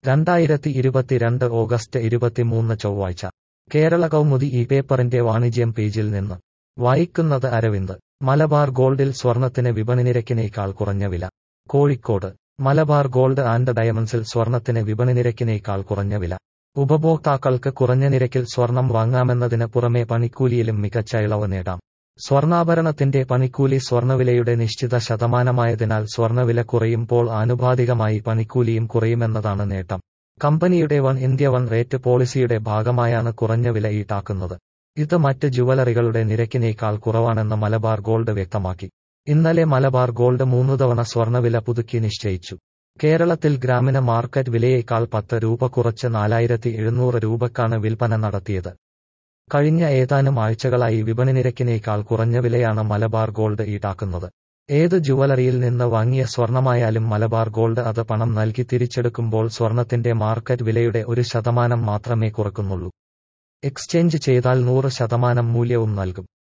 രണ്ടായിരത്തി ഇരുപത്തിരണ്ട് ഓഗസ്റ്റ് ഇരുപത്തിമൂന്ന് ചൊവ്വാഴ്ച കേരള കൗമുദി ഈ പേപ്പറിന്റെ വാണിജ്യം പേജിൽ നിന്ന് വായിക്കുന്നത് അരവിന്ദ് മലബാർ ഗോൾഡിൽ സ്വർണത്തിന് വിപണി നിരക്കിനേക്കാൾ കുറഞ്ഞ വില കോഴിക്കോട് മലബാർ ഗോൾഡ് ആൻഡ് ഡയമണ്ട്സിൽ സ്വർണത്തിന് വിപണി നിരക്കിനേക്കാൾ കുറഞ്ഞ വില ഉപഭോക്താക്കൾക്ക് കുറഞ്ഞ നിരക്കിൽ സ്വർണം വാങ്ങാമെന്നതിന് പുറമെ പണിക്കൂലിയിലും മികച്ച ഇളവ് നേടാം സ്വർണ്ണാഭരണത്തിന്റെ പണിക്കൂലി സ്വർണ്ണവിലയുടെ നിശ്ചിത ശതമാനമായതിനാൽ സ്വർണ്ണവില കുറയുമ്പോൾ ആനുപാതികമായി പണിക്കൂലിയും കുറയുമെന്നതാണ് നേട്ടം കമ്പനിയുടെ വൺ ഇന്ത്യ വൺ റേറ്റ് പോളിസിയുടെ ഭാഗമായാണ് കുറഞ്ഞ വില ഈടാക്കുന്നത് ഇത് മറ്റ് ജുവലറികളുടെ നിരക്കിനേക്കാൾ കുറവാണെന്ന് മലബാർ ഗോൾഡ് വ്യക്തമാക്കി ഇന്നലെ മലബാർ ഗോൾഡ് മൂന്നു തവണ സ്വർണ്ണവില പുതുക്കി നിശ്ചയിച്ചു കേരളത്തിൽ ഗ്രാമിന് മാർക്കറ്റ് വിലയേക്കാൾ പത്ത് രൂപ കുറച്ച് നാലായിരത്തി എഴുന്നൂറ് രൂപക്കാണ് വിൽപ്പന നടത്തിയത് കഴിഞ്ഞ ഏതാനും ആഴ്ചകളായി വിപണി നിരക്കിനേക്കാൾ കുറഞ്ഞ വിലയാണ് മലബാർ ഗോൾഡ് ഈടാക്കുന്നത് ഏത് ജുവലറിയിൽ നിന്ന് വാങ്ങിയ സ്വർണമായാലും മലബാർ ഗോൾഡ് അത് പണം നൽകി തിരിച്ചെടുക്കുമ്പോൾ സ്വർണത്തിന്റെ മാർക്കറ്റ് വിലയുടെ ഒരു ശതമാനം മാത്രമേ കുറക്കുന്നുള്ളൂ എക്സ്ചേഞ്ച് ചെയ്താൽ നൂറ് ശതമാനം മൂല്യവും നൽകും